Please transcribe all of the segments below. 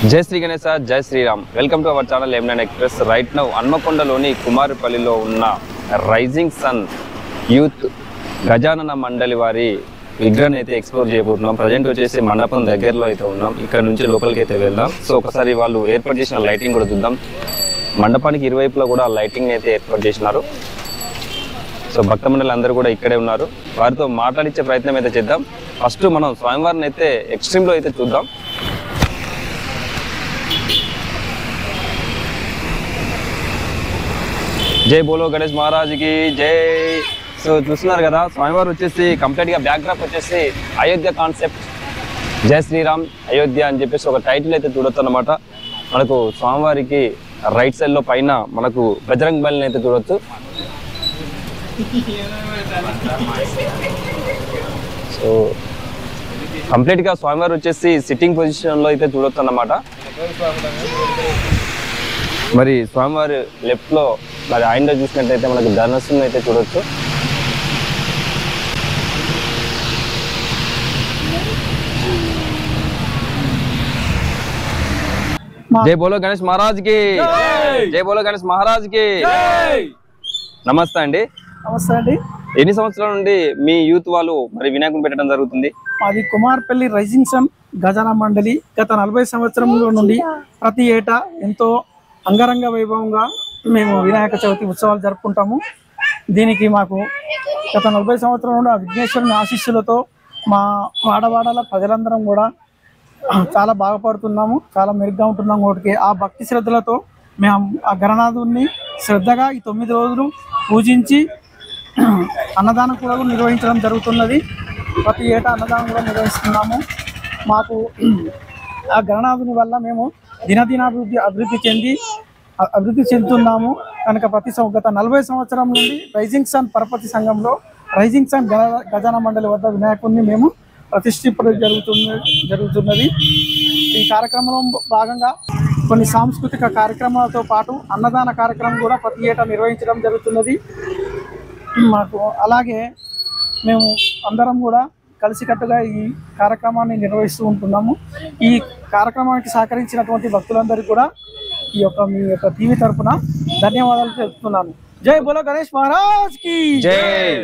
జై శ్రీ గణేశ జై Shri Ram welcome to our channel M N express right now హన్మకొండలోని కుమారుపల్లిలో ఉన్న రైజింగ్ సన్ యూత్ గజానన మండలి వారి విగ్రహాన్ని అయితే ఎక్స్ప్లోర్ చేయబోతున్నాం ప్రజెంట్ వచ్చేసి మండపం దగ్గరలో అయితే ఉన్నాం ఇక్కడ నుంచి లోపలికి అయితే వెళ్దాం సో ఒకసారి వాళ్ళు ఏర్పాటు చేసిన లైటింగ్ కూడా చూద్దాం మండపానికి ఇరువైపులా కూడా లైటింగ్ అయితే ఏర్పాటు చేసినారు సో భక్త మండలి అందరూ కూడా ఇక్కడే ఉన్నారు వారితో మాట్లాడించే ప్రయత్నం అయితే చేద్దాం ఫస్ట్ మనం స్వామివారిని అయితే ఎక్స్ట్రీమ్లో అయితే చూద్దాం జై బోలో గణేష్ మహారాజ్కి జై సో చూస్తున్నారు కదా స్వామివారు వచ్చేసి కంప్లీట్ గా బ్యాక్డ్రాప్ వచ్చేసి అయోధ్య కాన్సెప్ట్ జై శ్రీరామ్ అయోధ్య అని చెప్పేసి ఒక టైటిల్ అయితే చూడొచ్చు అనమాట మనకు స్వామివారికి రైట్ సైడ్ లో పైన మనకు బజరంగ్ బలిని అయితే చూడొచ్చు సో కంప్లీట్ గా స్వామివారు వచ్చేసి సిట్టింగ్ పొజిషన్ లో అయితే చూడొచ్చు అన్నమాట మరి స్వామివారి లెఫ్ట్ లో మరి ఆయనలో చూసినట్టయితే మనకు ధనస్సును అయితే చూడొచ్చు జై బోలో గణేష్ మహారాజ్ కి జై బోలో గణేష్ మహారాజ్ కి నమస్తే అండి నమస్తే అండి ఎన్ని సంవత్సరాల నుండి మీ యూత్ వాళ్ళు మరి వినాయకుని పెట్టడం జరుగుతుంది మాది కుమార్పల్లి రైజింగ్ సన్ గజానా మండలి గత నలభై సంవత్సరంలో నుండి ప్రతి ఏటా ఎంతో అంగరంగ వైభవంగా మేము వినాయక చవితి ఉత్సవాలు జరుపుకుంటాము దీనికి మాకు గత నలభై సంవత్సరం నుండి ఆ విఘ్నేశ్వరుని ఆశీస్సులతో మా వాడవాడల ప్రజలందరం కూడా చాలా బాగుపడుతున్నాము చాలా మెరుగ్గా ఉంటున్నాము ఒకటికి ఆ భక్తి శ్రద్ధలతో మేము ఆ గణనాథుని శ్రద్ధగా ఈ తొమ్మిది రోజులు పూజించి అన్నదానం కూడా నిర్వహించడం జరుగుతున్నది ప్రతి ఏటా అన్నదానం కూడా నిర్వహిస్తున్నాము మాకు ఆ గణనాథుని వల్ల మేము దినదినాభివృద్ధి అభివృద్ధి చెంది అ- అభివృద్ధి చెందుతున్నాము కనుక ప్రతి సం- గత నలభై సంవత్సరం నుండి రైజింగ్ సన్ పరపతి సంఘంలో రైజింగ్ సన్ గణ గజాన మండలి వద్ద వినాయకుడిని మేము ప్రతిష్ఠింపడం జరుగుతున్నది జరుగుతున్నది ఈ కార్యక్రమంలో భాగంగా కొన్ని సాంస్కృతిక కార్యక్రమాలతో పాటు అన్నదాన కార్యక్రమం కూడా ప్రతి ఏటా నిర్వహించడం జరుగుతున్నది మాకు అలాగే మేము అందరం కూడా కలిసికట్టుగా ఈ కార్యక్రమాన్ని నిర్వహిస్తూ ఉంటున్నాము ఈ కార్యక్రమానికి సహకరించినటువంటి భక్తులందరికీ కూడా ఈ యొక్క మీ యొక్క టీవీ తరపున ధన్యవాదాలు తెలుపుతున్నాను జై బోలో గణేష్ మహారాజ్ కి జై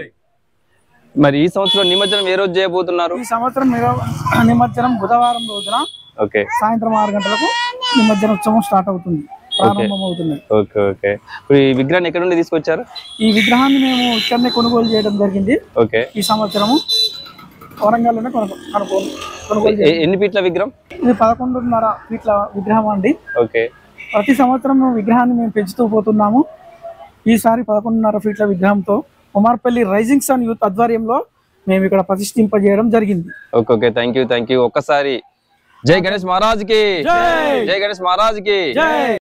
మరి ఈ సంవత్సరం నిమజ్జనం ఏ రోజు చేయబోతున్నారు ఈ సంవత్సరం నిర- నిమజ్జనం బుధవారం రోజున ఓకే సాయంత్రం ఆరు గంటలకు నిమజ్జన ఉత్సవం స్టార్ట్ అవుతుంది ప్రారంభం అవుతుంది ఓకే ఓకే ఇప్పుడు ఈ విగ్రహాన్ని ఎక్కడ నుండి తీసుకొచ్చారు ఈ విగ్రహాన్ని మేము ఇక్కడనే కొనుగోలు చేయడం జరిగింది ఓకే ఈ సంవత్సరము వరంగల్లోనే కొనుగో కొనుగోలు కొనుగోలు ఎ- ఎన్ని ఫీట్ల విగ్రహం ఇది పదకొండున్నర ఫీట్ల విగ్రహం అండి ఓకే ప్రతి సంవత్సరం విగ్రహాన్ని మేము పెంచుతూ పోతున్నాము ఈసారి పదకొండున్నర ఫీట్ల విగ్రహంతో కుమార్పల్లి రైజింగ్ సన్ యూత్ ఆధ్వర్యంలో మేము ఇక్కడ ప్రతిష్ఠింపజేయడం జరిగింది okay okay thank you thank you ఒక్కసారి జై గణేష్ మహారాజ్ కి జై గణేష్ మహారాజ్ కి జై